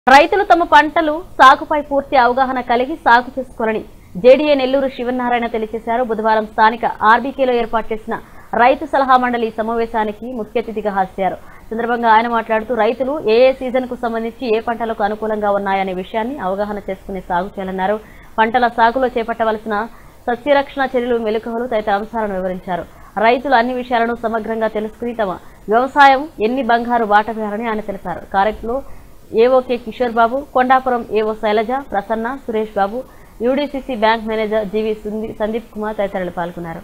రైతులు తమ పంటలు సాగుపై పూర్తి అవగాహన కలిగి సాగు చేసుకోవాలని జేడీఏ నెల్లూరు శివనారాయణ తెలియజేశారు బుధవారం స్థానిక ఆర్బీకేలో ఏర్పాటు చేసిన రైతు సలహా మండలి సమావేశానికి ముఖ్య అతిథిగా హాజరయ్యారు సందర్భంగా ఆయన మాట్లాడుతూ రైతులు ఏ ఏ సీజన్ కు సంబంధించి ఏ పంటలకు అనుకూలంగా ఉన్నాయనే విషయాన్ని అవగాహన చేసుకుని సాగు చేయాలన్నారు పంటల సాగులో చేపట్టవలసిన సస్యరక్షణ చర్యలు మెలకువలు తదితర అంశాలను వివరించారు రైతులు అన్ని విషయాలను సమగ్రంగా తెలుసుకుని తమ వ్యవసాయం ఎన్ని బంగారు బాట వేయాలని ఆయన తెలిపారు కార్యక్రమంలో ఏఓకే Kishore Babu Kondapuram AO Sailaja Prasanna Suresh Babu UDCC bank manager GV సుంది- సందీప్ కుమార్ తదితరులు పాల్గొన్నారు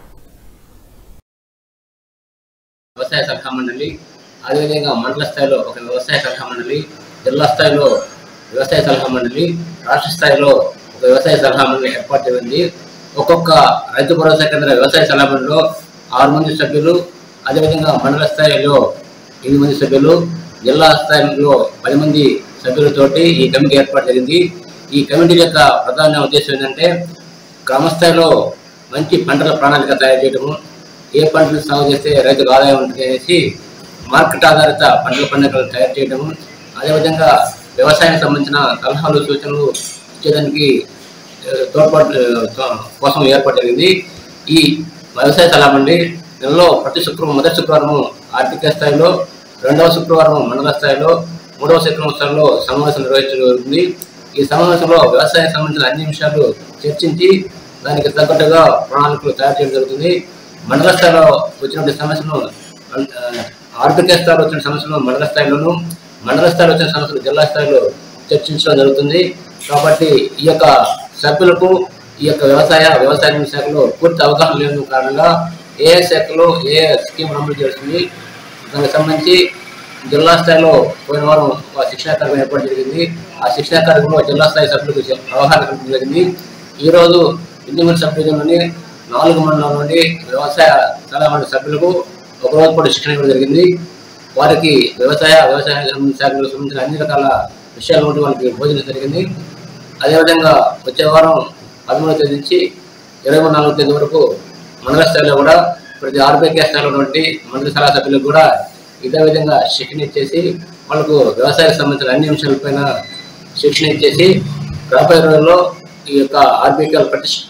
వ్యవసాయ సలహా మండలి అదేవిధంగా మండల స్థాయిలో ఒక వ్యవసాయ సలహా మండలి జిల్లా స్థాయిలో వ్యవసాయ సలహా మండలి రాష్ట్ర స్థాయిలో ఒక వ్యవసాయ సలహా మండలి ఏర్పాటు చేయండి ఒక్కొక్క రైతు భరోసా కేంద్ర వ్యవసాయ సలహా మండలిలో ఆరు మంది సభ్యులు అదేవిధంగా మండల స్థాయిలో ఎనిమిది మంది సభ్యులు జిల్లా స్థాయిలో పది మంది సభ్యులతోటి ఈ కమిటీ ఏర్పాటు జరిగింది ఈ కమిటీ యొక్క ప్రధాన ఉద్దేశం ఏంటంటే గ్రామస్థాయిలో మంచి పంటల ప్రణాళిక తయారు చేయడము ఏ పంటలు సాగు చేస్తే రైతులకు ఆదాయం ఉంటుంది అనేసి మార్కెట్ ఆధారిత పంటల పండుగలు తయారు చేయడము అదేవిధంగా వ్యవసాయానికి సంబంధించిన సలహాలు సూచనలు ఇచ్చేదానికి ఆ, తోడ్పాటు ఆ, తో- కోసం ఏర్పాటు జరిగింది ఈ వ్యవసాయ సలహా మండి నెలలో ప్రతి శుక్రవారం మొదటి శుక్రవారం ఆర్థిక స్థాయిలో రెండవ శుక్రవారం మండల స్థాయిలో మూడవ శుక్రవారం స్థాయిలో సమావేశం నిర్వహించడం జరుగుతుంది ఈ సమావేశంలో వ్యవసాయానికి సంబంధించిన అన్ని విషయాలు చర్చించి దానికి తగ్గట్టుగా ప్రణాళికలు తయారు చేయడం జరుగుతుంది మండల స్థాయిలో వచ్చినటువంటి సమస్యలను ఆ, ఆర్థిక స్థాయిలో వచ్చిన సమస్యలను మండల స్థాయిలోను మండల స్థాయిలో వచ్చిన సమస్యలు జిల్లా స్థాయిలో చర్చించడం జరుగుతుంది కాబట్టి ఈ యొక్క సభ్యులకు ఈ యొక్క వ్యవసాయ వ్యవసాయ శాఖలో పూర్తి అవగాహన లేని కారణంగా ఏ ఏ శాఖలో ఏ ఏ స్కీమ్ అమలు చేస్తుంది దానికి సంబంధించి జిల్లా స్థాయిలో పోయిన వారం ఒక శిక్షణా కార్యక్రమం ఏర్పాటు జరిగింది ఆ శిక్షణా కార్యక్రమంలో జిల్లా స్థాయి సభ్యులకు చే- అవగాహన కల్పించడం జరిగింది ఈ రోజు ఇంజనీర్ సబ్ డివిజన్లోని నాలుగు మండలం నుండి వ్యవసాయ సలహా మండలి సభ్యులకు ఒక రోజు పాటు శిక్షణ ఇవ్వడం జరిగింది వారికి వ్యవసాయ వ్యవసాయ శాఖలకు సంబంధించిన అన్ని రకాల విషయాల నుండి వాళ్ళకి బోధన జరిగింది అదేవిధంగా వచ్చే వారం పదమూడవ తేదీ నుంచి ఇరవై మూడు నాలుగో తేదీ వరకు మండల స్థాయిలో కూడా ప్రతి ఆర్బీకే స్థాయిలో ఉన్నటువంటి మండలి సలహా సభ్యులకు కూడా ఇదే విధంగా శిక్షణ ఇచ్చేసి వాళ్ళకు వ్యవసాయానికి సంబంధించిన అన్ని అంశాలపైన శిక్షణ ఇచ్చేసి రాబోయే రోజుల్లో ఈ యొక్క ఆర్బీకే పటిష్ట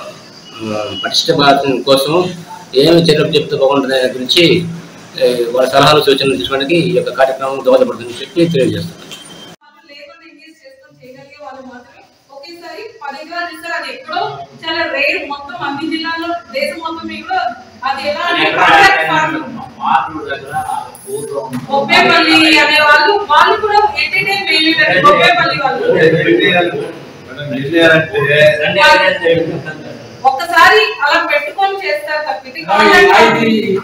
పటిష్టం కోసం ఏమి చర్యలు చెప్తూ బాగుంటుంది దాని గురించి ఏ, వాళ్ళ సలహాలు సూచనలు తీసుకోవడానికి ఈ యొక్క కార్యక్రమం దోహదపడుతుందని చెప్పి తెలియజేస్తున్నాను మనం లేబర్ ఎంగేజ్ చేసుకొని చేయగలిగే వాళ్ళు మాత్రమే ఒకేసారి పది ఎకరాలు ఇస్తారు అది ఎక్కడో చాలా రేర్ మొత్తం అన్ని జిల్లాల్లో దేశం మొత్తం మీద కూడా అది ఎలా అంటే కాంట్రాక్ట్ ఫార్మింగ్ బొబ్బేపల్లి అనే వాళ్ళు వాళ్ళు కూడా ఎంటర్టైన్ వేయలేదండి బొబ్బేపల్లి వాళ్ళు ఒక్కసారి అలా పెట్టుకొని చేస్తారు తప్పితే కాంట్రాక్ట్ ఫార్మింగ్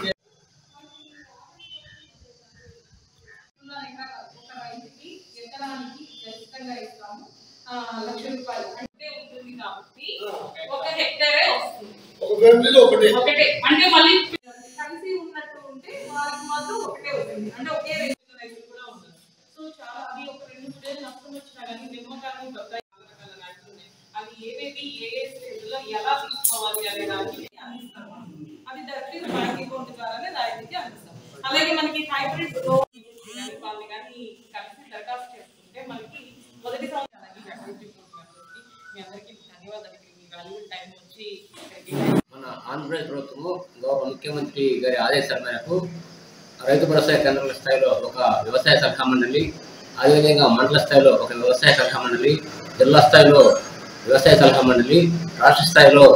ఒక రైతుకి ఎకరానికి ఖచ్చితంగా ఇస్తాము ఆ, లక్ష రూపాయలు అంటే ఉంటుంది కాబట్టి ఒక హెక్టరే వస్తుంది ఒక ఫ్యామిలీలో ఒకటే ఒకటే అంటే మళ్ళీ కలిసి ఉన్నట్టు ఉంటే వారికి మాత్రం ఒకటే వస్తుంది అంటే ఒకే రైతు రైతులు కూడా ఉన్నారు సో చాలా అది ఒక రెండు మూడేళ్ళు నష్టం వచ్చినా కానీ నిమ్మకాయలు బత్తాయి చాలా రకాల నాట్లు ఉన్నాయి అవి ఏవేవి ఏ ఏ స్టేజ్ లో ఎలా తీసుకోవాలి అనే దానికి అందిస్తాం మనం. అది డైరెక్ట్ బ్యాంక్ అకౌంట్ ద్వారానే రైతుకి అందిస్తాం అలాగే మనకి హైబ్రిడ్ వాళ్ళని కానీ కలిసి దరఖాస్తు చేసుకుంటే మనకి మొదటి సంవత్సరం ఈ అభివృద్ధి కోరుకున్నటువంటి మీ అందరికీ ధన్యవాదాలు మీ వాల్యూబుల్ టైం వచ్చి ఇక్కడికి మన ఆంధ్రప్రదేశ్ ప్రభుత్వము గౌరవ ముఖ్యమంత్రి గారి ఆదేశాల మేరకు రైతు భరోసా కేంద్రాల స్థాయిలో ఒక వ్యవసాయ సలహా మండలి అదేవిధంగా మండల స్థాయిలో ఒక వ్యవసాయ సలహా మండలి జిల్లా స్థాయిలో వ్యవసాయ సలహా మండలి రాష్ట్ర స్థాయిలో